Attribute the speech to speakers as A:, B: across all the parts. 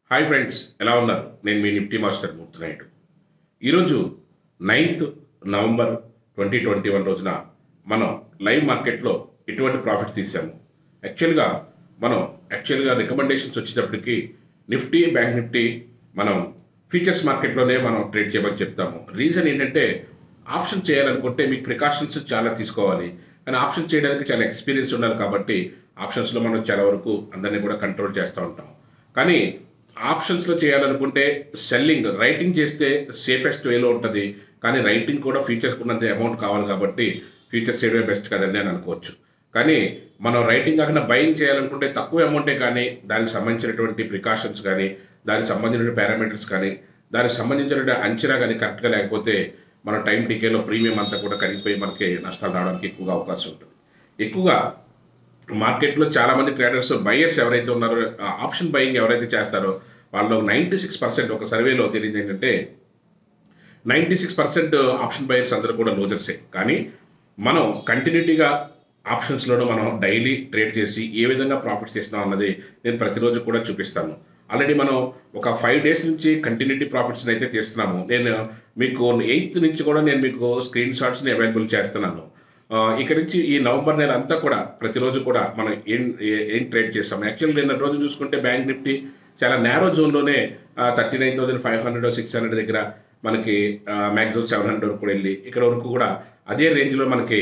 A: hi friends ఎలా ఉన్నారు నేను మీ నిఫ్టీ మాస్టర్ మూర్తినాయుడు ఈరోజు ninth November twenty twenty one రోజున మనం లైవ్ మార్కెట్లో ఎటువంటి ప్రాఫిట్ తీసాము యాక్చువల్గా మనం యాక్చువల్గా రికమెండేషన్స్ వచ్చేటప్పటికి నిఫ్టీ బ్యాంక్ నిఫ్టీ మనం ఫ్యూచర్స్ మార్కెట్లోనే మనం ట్రేడ్ చేయమని చెప్తాము రీజన్ ఏంటంటే ఆప్షన్ చేయాలనుకుంటే మీకు ప్రికాషన్స్ చాలా తీసుకోవాలి కానీ ఆప్షన్ చేయడానికి చాలా ఎక్స్పీరియన్స్ ఉండాలి కాబట్టి ఆప్షన్స్లో మనం చాలా వరకు అందరినీ కూడా కంట్రోల్ చేస్తూ ఉంటాం కానీ ఆప్షన్స్లో చేయాలనుకుంటే సెల్లింగ్ రైటింగ్ చేస్తే సేఫెస్ట్ వేలో ఉంటుంది కానీ రైటింగ్ కూడా ఫీచర్స్ ఉన్నంత అమౌంట్ కావాలి కాబట్టి ఫీచర్స్ చేయడమే బెస్ట్ కదండి అని అనుకోవచ్చు కానీ మనం రైటింగ్ కాకుండా బయింగ్ చేయాలనుకుంటే తక్కువ అమౌంటే కానీ దానికి సంబంధించినటువంటి ప్రికాషన్స్ కానీ దానికి సంబంధించిన పారామీటర్స్ కానీ దానికి సంబంధించిన అంచనా కానీ కరెక్ట్గా లేకపోతే మన టైం టీకేలో ప్రీమియం అంతా కూడా కరిగిపోయి మనకి నష్టాలు రావడానికి ఎక్కువగా అవకాశం ఉంటుంది ఎక్కువగా మార్కెట్లో చాలామంది ట్రేడర్స్ బయర్స్ ఎవరైతే ఉన్నారో ఆప్షన్ బయింగ్ ఎవరైతే చేస్తారో వాళ్ళు నైంటీ సిక్స్ పర్సెంట్ ఒక సర్వేలో తెలియదు ఏంటంటే ninety six percent option buyers అందరూ కూడా లోజర్సే కానీ మనం కంటిన్యూటీగా ఆప్షన్స్లోనూ మనం డైలీ ట్రేడ్ చేసి ఏ విధంగా ప్రాఫిట్స్ చేస్తున్నాం అన్నది నేను ప్రతిరోజు కూడా చూపిస్తాను ఆల్రెడీ మనం ఒక ఫైవ్ డేస్ నుంచి కంటిన్యూటీ ప్రాఫిట్స్ని అయితే తీస్తున్నాము నేను మీకు ఎయిత్ నుంచి కూడా నేను మీకు స్క్రీన్ షాట్స్ని అవైలబుల్ చేస్తున్నాను ఆ, ఇక్కడ నుంచి ఈ నవంబర్ నెల అంతా కూడా ప్రతిరోజు కూడా మనం ఏం ఏ- ఏం ట్రేడ్ చేస్తాం యాక్చువల్లీ నిన్న రోజు చూసుకుంటే బ్యాంక్ నిఫ్టీ చాలా నేరో జోన్లోనే thirty nine thousand five hundred six hundred దగ్గర మనకి మ్యాక్సిమం సెవెన్ హండ్రెడ్ వరకు కూడా వెళ్ళి ఇక్కడ వరకు కూడా అదే రేంజ్లో మనకి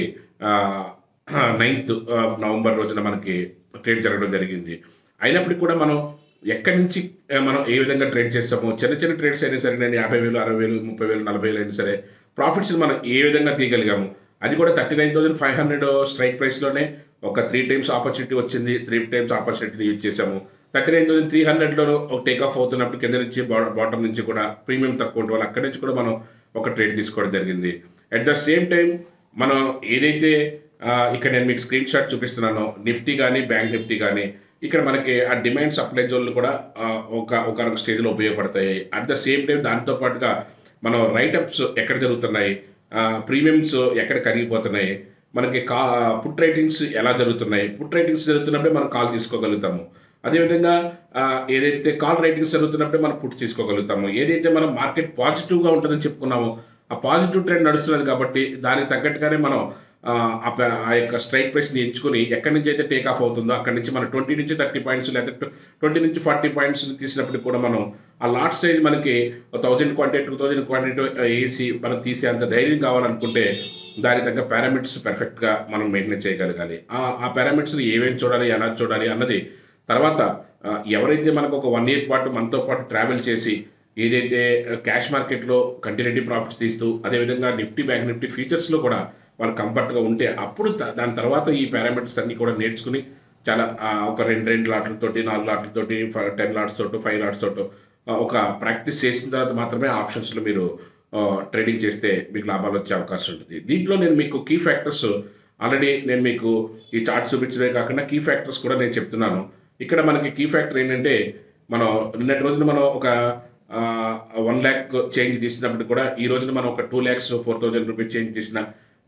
A: నైన్త్ నవంబర్ రోజున మనకి ట్రేడ్ జరగడం జరిగింది అయినప్పటికీ కూడా మనం ఎక్కడి నుంచి ఆ, మనం ఏ విధంగా ట్రేడ్ చేస్తామో చిన్న చిన్న ట్రేడ్స్ అయినా సరే నేను యాభై వేలు అరవై వేలు ముప్పై వేలు నలభై వేలు అయినా సరే ప్రాఫిట్స్ని మనం ఏ విధంగా తీయగలిగాము అది కూడా thirty nine thousand five hundred strike ప్రైస్లోనే ఒక త్రీ టైమ్స్ ఆపర్చునిటీ వచ్చింది త్రీ టైమ్స్ ఆపర్చునిటీని యూజ్ చేసాము థర్టీ నైన్ థౌసండ్ త్రీ హండ్రెడ్లో ఒక టేక్ ఆఫ్ అవుతున్నప్పుడు కింద నుంచి బాటమ్ నుంచి కూడా ప్రీమియం తక్కువ ఉండడం వల్ల అక్కడి నుంచి కూడా మనం ఒక ట్రేడ్ తీసుకోవడం జరిగింది అట్ ద సేమ్ టైం మనం ఏదైతే ఆ, ఇక్కడ నేను మీకు స్క్రీన్ షాట్ చూపిస్తున్నానో నిఫ్టీ కానీ బ్యాంక్ నిఫ్టీ కానీ ఇక్కడ మనకి ఆ డిమాండ్ సప్లై జోన్లు కూడా ఆ, ఒక ఒక స్టేజ్లో ఉపయోగపడతాయి అట్ ద సేమ్ టైం దాంతో పాటుగా మనం రైటప్స్ ఎక్కడ జరుగుతున్నాయి ప్రీమియమ్స్ ఎక్కడ కరిగిపోతున్నాయి మనకి కా పుట్ రేటింగ్స్ ఎలా జరుగుతున్నాయి పుట్ రేటింగ్స్ జరుగుతున్నప్పుడే మనం కాల్ తీసుకోగలుగుతాము అదేవిధంగా ఆ, ఏదైతే కాల్ రేటింగ్స్ జరుగుతున్నప్పుడే మనం పుట్ తీసుకోగలుగుతాము ఏదైతే మనం మార్కెట్ పాజిటివ్గా ఉంటుందని చెప్పుకున్నామో ఆ పాజిటివ్ ట్రెండ్ నడుస్తున్నది కాబట్టి దానికి తగ్గట్టుగానే మనం ఆ, ఆ ప- ఆ యొక్క స్ట్రైక్ ప్రైస్ని ఎంచుకొని ఎక్కడి నుంచి అయితే టేక్ ఆఫ్ అవుతుందో అక్కడి నుంచి మనం ట్వంటీ నుంచి థర్టీ పాయింట్స్ లేకపోతే ట్వంటీ నుంచి ఫార్టీ పాయింట్స్ తీసినప్పుడు కూడా మనం ఆ లాట్ సైజ్ మనకి thousand quantity two thousand quantity వేసి మనం తీసే అంత ధైర్యం కావాలనుకుంటే దానికి తగ్గ పారామీటర్స్ పర్ఫెక్ట్గా మనం మెయింటైన్ చేయగలగాలి ఆ ఆ పారామీటర్స్ని ఏమేమి చూడాలి ఎలా చూడాలి అన్నది తర్వాత ఆ, ఎవరైతే మనకు ఒక వన్ ఇయర్ పాటు మనతో పాటు ట్రావెల్ చేసి ఏదైతే క్యాష్ మార్కెట్లో కంటిన్యూటీ ప్రాఫిట్స్ తీస్తూ అదేవిధంగా నిఫ్టీ బ్యాంక్ నిఫ్టీ ఫ్యూచర్స్లో కూడా వాళ్ళు కంఫర్ట్గా ఉంటే అప్పుడు త- దాని తర్వాత ఈ పారామీటర్స్ అన్ని కూడా నేర్చుకుని చాలా ఆ, ఒక రెండు రెండు లాట్లతోటి నాలుగు లాట్లతోటి టెన్ లాట్స్ తోటి ఫైవ్ లాట్స్ తోటి ఆ, ఒక ప్రాక్టీస్ చేసిన తర్వాత మాత్రమే ఆప్షన్స్లో మీరు ట్రేడింగ్ చేస్తే మీకు లాభాలు వచ్చే అవకాశం ఉంటుంది దీంట్లో నేను మీకు కీ ఫ్యాక్టర్స్ ఆల్రెడీ నేను మీకు ఈ చార్ట్ చూపించడమే కాకుండా కీ ఫ్యాక్టర్స్ కూడా నేను చెప్తున్నాను ఇక్కడ మనకి కీ ఫ్యాక్టర్ ఏంటంటే మనం నిన్నటి రోజున మనం ఒక వన్ ల్యాక్ చేంజ్ తీసినప్పుడు కూడా ఈ రోజున మనం ఒక two lakhs four thousand rupees change చేసిన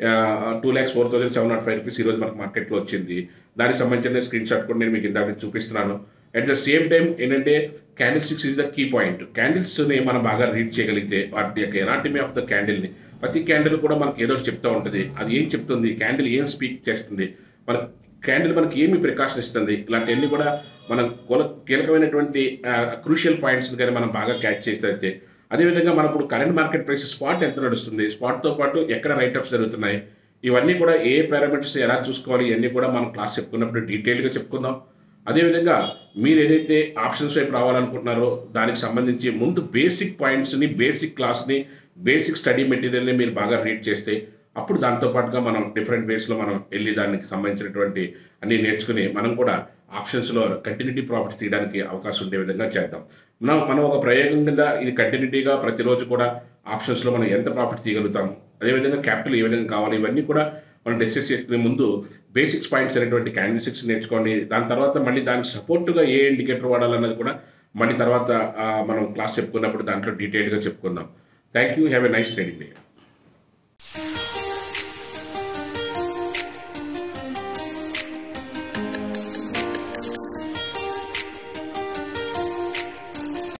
A: two lakhs four thousand seven nought five rupees ఈ రోజు మనకు మార్కెట్లో వచ్చింది దానికి సంబంధించిన స్క్రీన్ షాట్ కూడా నేను మీకు ఇందాక నుంచి చూపిస్తున్నాను అట్ ద సేమ్ టైం ఏంటంటే candlesticks is the key point క్యాండిల్స్ని మనం బాగా రీడ్ చేయగలిగితే వాటి యొక్క ఎనాటమీ ఆఫ్ ద క్యాండిల్ని ప్రతి క్యాండిల్ కూడా మనకి ఏదో ఒకటి చెప్తూ ఉంటుంది అది ఏం చెప్తుంది క్యాండిల్ ఏం స్పీక్ చేస్తుంది మన క్యాండిల్ మనకి ఏమి ప్రికాషన్ ఇస్తుంది ఇలాంటివన్నీ కూడా మనం కొల కీలకమైనటువంటి క్రూషియల్ పాయింట్స్ కానీ మనం బాగా క్యాచ్ చేస్తే అదేవిధంగా మనం ఇప్పుడు కరెంట్ మార్కెట్ ప్రైస్ స్పాట్ ఎంత నడుస్తుంది స్పాట్తో పాటు ఎక్కడ రైటప్స్ జరుగుతున్నాయి ఇవన్నీ కూడా ఏ పారామీటర్స్ ఎలా చూసుకోవాలి ఇవన్నీ కూడా మనం క్లాస్ చెప్పుకున్నప్పుడు డీటెయిల్గా చెప్పుకుందాం అదేవిధంగా మీరు ఏదైతే ఆప్షన్స్ వైపు రావాలనుకుంటున్నారో దానికి సంబంధించి ముందు బేసిక్ పాయింట్స్ని బేసిక్ క్లాస్ని బేసిక్ స్టడీ మెటీరియల్ని మీరు బాగా రీడ్ చేస్తే అప్పుడు దాంతో పాటుగా మనం డిఫరెంట్ వేస్లో మనం వెళ్ళి దానికి సంబంధించినటువంటి అన్ని నేర్చుకుని మనం కూడా ఆప్షన్స్లో కంటిన్యూటీ ప్రాఫిట్స్ తీయడానికి అవకాశం ఉండే విధంగా చేద్దాం మనం మనం ఒక ప్రయోగం కింద ఇది కంటిన్యూటీగా ప్రతిరోజు కూడా ఆప్షన్స్లో మనం ఎంత ప్రాఫిట్ తీయగలుగుతాం అదేవిధంగా క్యాపిటల్ ఏ విధంగా కావాలి ఇవన్నీ కూడా మనం డిస్కస్ చేసుకునే ముందు బేసిక్స్ పాయింట్స్ అనేటువంటి క్యాండిల్సిక్స్ నేర్చుకోండి దాని తర్వాత మళ్ళీ దానికి సపోర్ట్గా ఏ ఇండికేటర్ వాడాలన్నది కూడా మళ్ళీ తర్వాత ఆ, మనం క్లాస్ చెప్పుకున్నప్పుడు దాంట్లో డీటెయిల్గా చెప్పుకుందాం thank you have a nice trading day